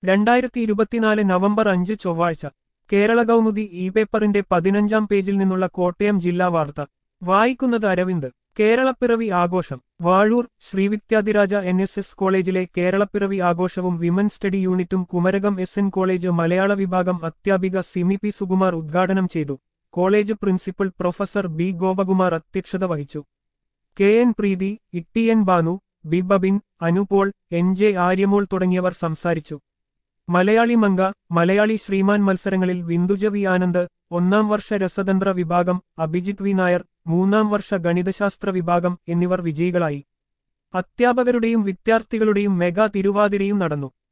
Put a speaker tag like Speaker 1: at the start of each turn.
Speaker 1: രണ്ടായിരത്തി ഇരുപത്തിനാല് നവംബർ അഞ്ച് ചൊവ്വാഴ്ച കേരള കൗമുദി ഇ പേപ്പറിന്റെ പതിനഞ്ചാം പേജിൽ നിന്നുള്ള കോട്ടയം ജില്ലാ വാർത്ത വായിക്കുന്നത് അരവിന്ദ് കേരളപ്പിറവി ആഘോഷം Vazhoor Sreevidyadhiraja N S S കോളേജിലെ കേരളപ്പിറവി ആഘോഷവും വിമൻ സ്റ്റഡി യൂണിറ്റും കുമരകം എസ് എൻ കോളേജ് മലയാള വിഭാഗം അധ്യാപിക സിമി പി സുകുമാർ ഉദ്ഘാടനം ചെയ്തു college principal professor B Gopakumar അധ്യക്ഷത വഹിച്ചു K N Preethi T N Banu B Babin Anupol N J Aryamol തുടങ്ങിയവർ സംസാരിച്ചു മലയാളി മംഗ മലയാളി ശ്രീമാൻ മത്സരങ്ങളിൽ വിന്ദുജ വി ആനന്ദ് ഒന്നാം വർഷ രസതന്ത്ര വിഭാഗം അഭിജിത് വി നായർ മൂന്നാം വർഷ ഗണിതശാസ്ത്ര വിഭാഗം എന്നിവർ വിജയികളായി അധ്യാപകരുടെയും വിദ്യാർത്ഥികളുടെയും മെഗാ തിരുവാതിരയും നടന്നു